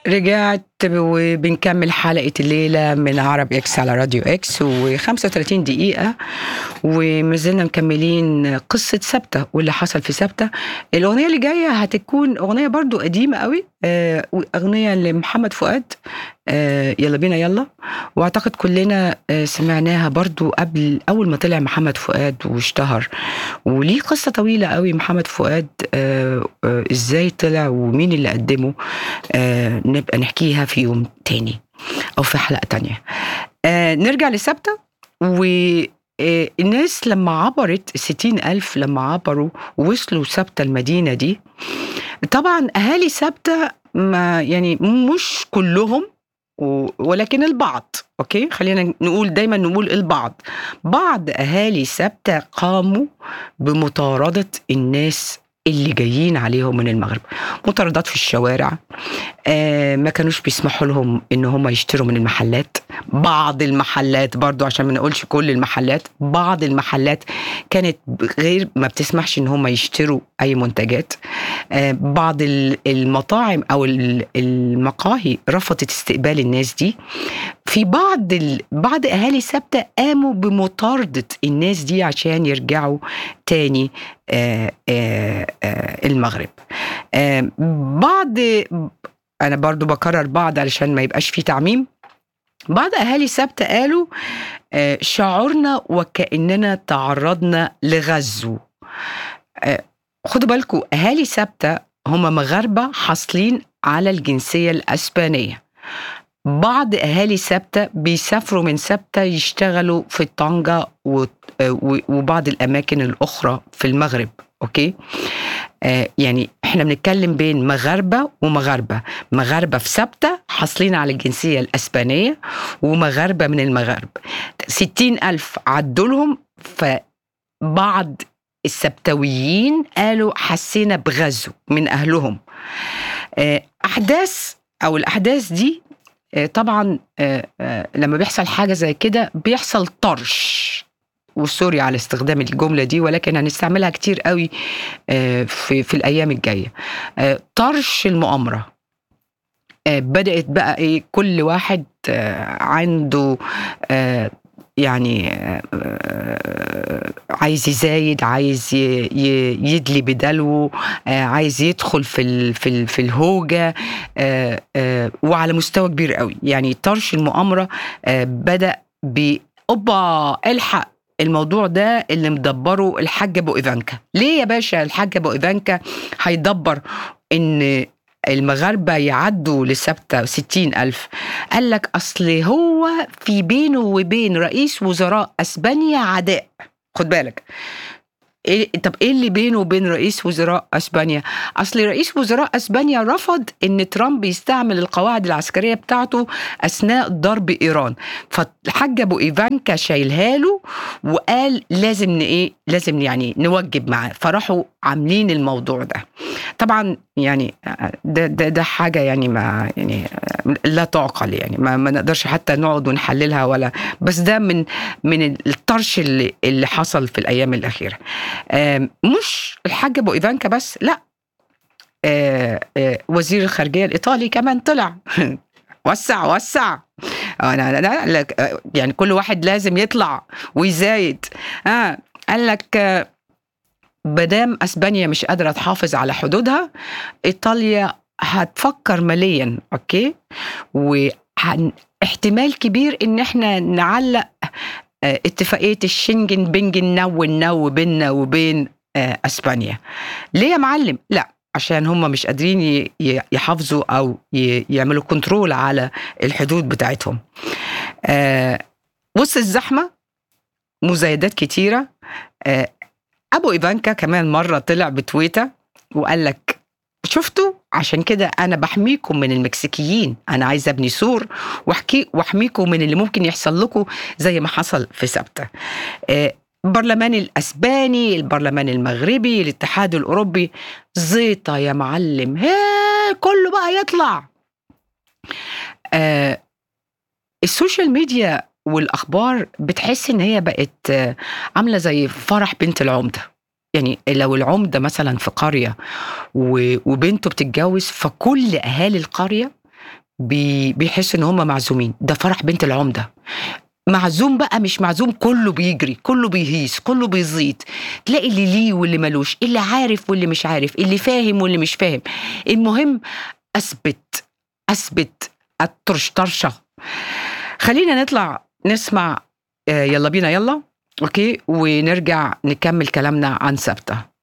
رجعت وبنكمل حلقة الليلة من عرب اكس على راديو اكس و35 دقيقة وما زلنا مكملين قصة ثابتة واللي حصل في ثابتة الأغنية اللي جاية هتكون أغنية برضو قديمة قوي آه، أغنية لمحمد فؤاد آه، يلا بينا يلا واعتقد كلنا آه، سمعناها برضو قبل اول ما طلع محمد فؤاد واشتهر وليه قصه طويله قوي محمد فؤاد آه، آه، ازاي طلع ومين اللي قدمه آه، نبقى نحكيها في يوم تاني او في حلقه تانية آه، نرجع لثابته والناس لما عبرت الستين ألف لما عبروا ووصلوا ثابته المدينة دي طبعا أهالي ثابته ما يعني مش كلهم و- ولكن البعض اوكي خلينا نقول دايما نقول البعض بعض اهالي ثابته قاموا بمطارده الناس اللي جايين عليهم من المغرب مطاردات في الشوارع آه ما كانوش بيسمحوا لهم ان هم يشتروا من المحلات بعض المحلات برضو عشان ما نقولش كل المحلات بعض المحلات كانت غير ما بتسمحش ان هم يشتروا اي منتجات آه بعض ال- المطاعم او ال- المقاهي رفضت استقبال الناس دي في بعض ال... بعض اهالي ثابته قاموا بمطارده الناس دي عشان يرجعوا تاني آه آه آه المغرب آه بعض انا برضو بكرر بعض علشان ما يبقاش في تعميم بعض اهالي ثابته قالوا آه شعرنا وكاننا تعرضنا لغزو آه خدوا بالكم اهالي ثابته هم مغاربه حاصلين على الجنسيه الاسبانيه بعض اهالي ثابته بيسافروا من ثابته يشتغلوا في طنجه و- و- وبعض الاماكن الاخرى في المغرب اوكي آه يعني احنا بنتكلم بين مغاربه ومغاربه مغاربه في ثابته حاصلين على الجنسيه الاسبانيه ومغاربه من المغارب ستين ألف عدوا لهم فبعض السبتويين قالوا حسينا بغزو من أهلهم آه، أحداث أو الأحداث دي آه، طبعا آه، آه، لما بيحصل حاجة زي كده بيحصل طرش وسوري على استخدام الجملة دي ولكن هنستعملها كتير قوي آه، في, في الأيام الجاية آه، طرش المؤامرة آه، بدأت بقى إيه كل واحد آه، عنده آه، يعني آه، آه، عايز يزايد عايز ي- ي- يدلي بدلوه آه، عايز يدخل في ال في ال في الهوجه آه، آه، وعلى مستوى كبير قوي يعني طرش المؤامره آه، بدا ب اوبا الحق الموضوع ده اللي مدبره الحاج ابو ايفانكا ليه يا باشا الحاج ابو ايفانكا هيدبر ان المغاربة يعدوا لثابتة ستين ألف قال لك أصل هو في بينه وبين رئيس وزراء أسبانيا عداء خد بالك إيه طب ايه اللي بينه وبين رئيس وزراء اسبانيا؟ اصل رئيس وزراء اسبانيا رفض ان ترامب يستعمل القواعد العسكريه بتاعته اثناء ضرب ايران، فالحاج ابو ايفانكا شايلها له وقال لازم ن- ايه؟ لازم يعني نوجب معاه، فراحوا عاملين الموضوع ده. طبعا يعني ده ده ده حاجه يعني ما يعني لا تعقل يعني ما, ما نقدرش حتى نقعد ونحللها ولا بس ده من من الطرش اللي اللي حصل في الايام الاخيره. آم، مش الحاج ابو ايفانكا بس لا آه، آه، وزير الخارجيه الايطالي كمان طلع وسع وسع انا انا لك آه، يعني كل واحد لازم يطلع ويزايد اه قال لك آه، مادام اسبانيا مش قادره تحافظ على حدودها ايطاليا هتفكر ماليا اوكي واحتمال كبير ان احنا نعلق آه، اتفاقيه الشنجن بنج النو النو بيننا وبين آه، اسبانيا ليه يا معلم لا عشان هم مش قادرين ي- ي- يحافظوا او ي- يعملوا كنترول على الحدود بتاعتهم آه، وسط الزحمه مزايدات كتيره آه، ابو ايفانكا كمان مره طلع بتويته وقال لك شفتوا عشان كده انا بحميكم من المكسيكيين انا عايز ابني سور واحكي واحميكم من اللي ممكن يحصل لكم زي ما حصل في سبته آه، البرلمان الاسباني البرلمان المغربي الاتحاد الاوروبي زيطه يا معلم هي كله بقى يطلع آه، السوشيال ميديا والاخبار بتحس ان هي بقت آه، عامله زي فرح بنت العمده يعني لو العمده مثلا في قريه و- وبنته بتتجوز فكل اهالي القريه بي بيحس ان هم معزومين ده فرح بنت العمده معزوم بقى مش معزوم كله بيجري كله بيهيس كله بيزيط تلاقي اللي ليه واللي ملوش اللي عارف واللي مش عارف اللي فاهم واللي مش فاهم المهم اثبت اثبت الطرشطرشه خلينا نطلع نسمع آه، يلا بينا يلا اوكي ونرجع نكمل كلامنا عن ثابته